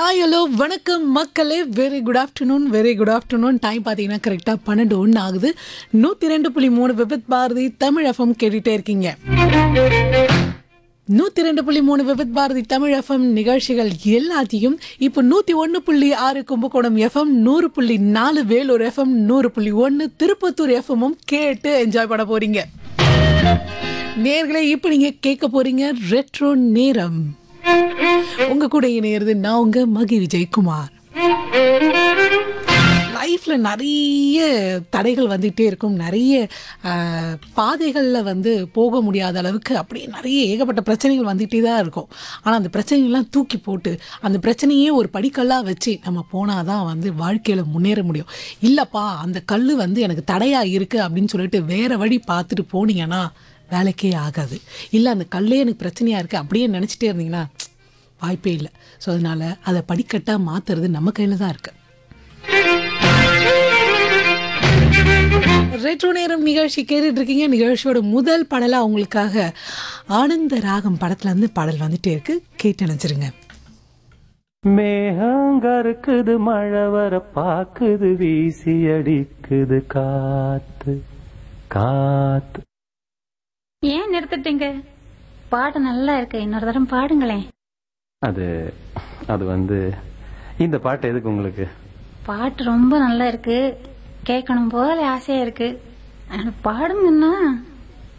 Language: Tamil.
ஹாய் ஹலோ வணக்கம் மக்களே very good afternoon very good afternoon time பார்த்தீங்கன்னா கரெக்டாக பன்னெண்டு ஒன்று ஆகுது நூற்றி ரெண்டு புள்ளி மூணு விபத் பாரதி தமிழ் எஃப்எம் கேட்டுகிட்டே இருக்கீங்க நூற்றி ரெண்டு புள்ளி மூணு விபத் பாரதி தமிழ் எஃப்எம் நிகழ்ச்சிகள் எல்லாத்தையும் இப்போ நூற்றி ஒன்று புள்ளி ஆறு கும்பகோணம் எஃப்எம் நூறு புள்ளி நாலு வேலூர் எஃப்எம் நூறு புள்ளி ஒன்று திருப்பத்தூர் எஃப்எம்மும் கேட்டு என்ஜாய் பண்ண போகிறீங்க நேர்களே இப்போ நீங்கள் கேட்க போகிறீங்க ரெட்ரோ நேரம் உங்க கூட இணையிறது நான் உங்க மகி விஜயகுமார் லைஃப்ல நிறைய தடைகள் வந்துகிட்டே இருக்கும் நிறைய ஆஹ், பாதைகள்ல வந்து போக முடியாத அளவுக்கு அப்படியே நிறைய ஏகப்பட்ட பிரச்சனைகள் வந்துகிட்டே தான் இருக்கும் ஆனால் அந்த பிரச்சனைகள்லாம் தூக்கி போட்டு அந்த பிரச்சனையே ஒரு படிக்கல்லாக வச்சு நம்ம போனாதான் வந்து வாழ்க்கையில் முன்னேற முடியும் இல்லைப்பா அந்த கல் வந்து எனக்கு தடையாக இருக்குது அப்படின்னு சொல்லிட்டு வேற வழி பார்த்துட்டு போனீங்கன்னா வேலைக்கே ஆகாது இல்லை அந்த கல்லே எனக்கு பிரச்சனையாக இருக்குது அப்படியே நினச்சிட்டே இருந்தீங்கன்னா வாய்ப்பே இல்லை ஸோ அதனால் அதை படிக்கட்டாக மாற்றுறது நம்ம கையில் தான் இருக்குது ரெட்ரோ நேரம் நிகழ்ச்சி கேட்டுட்டு இருக்கீங்க நிகழ்ச்சியோட முதல் பாடலாக உங்களுக்காக ஆனந்த ராகம் படத்துல இருந்து பாடல் வந்துட்டே இருக்கு கேட்டு நினைச்சிருங்க மேகங்கருக்குது மழை வர பாக்குது வீசி அடிக்குது காத்து காத்து ஏன் நிறுத்திட்டீங்க பாட்டு நல்லா இருக்கு இன்னொரு தரம் பாடுங்களேன் அது அது வந்து இந்த பாட்டு எதுக்கு உங்களுக்கு பாட்டு ரொம்ப நல்லா இருக்கு கேட்கணும் போல ஆசையா இருக்கு ஆனா பாடுங்கன்னா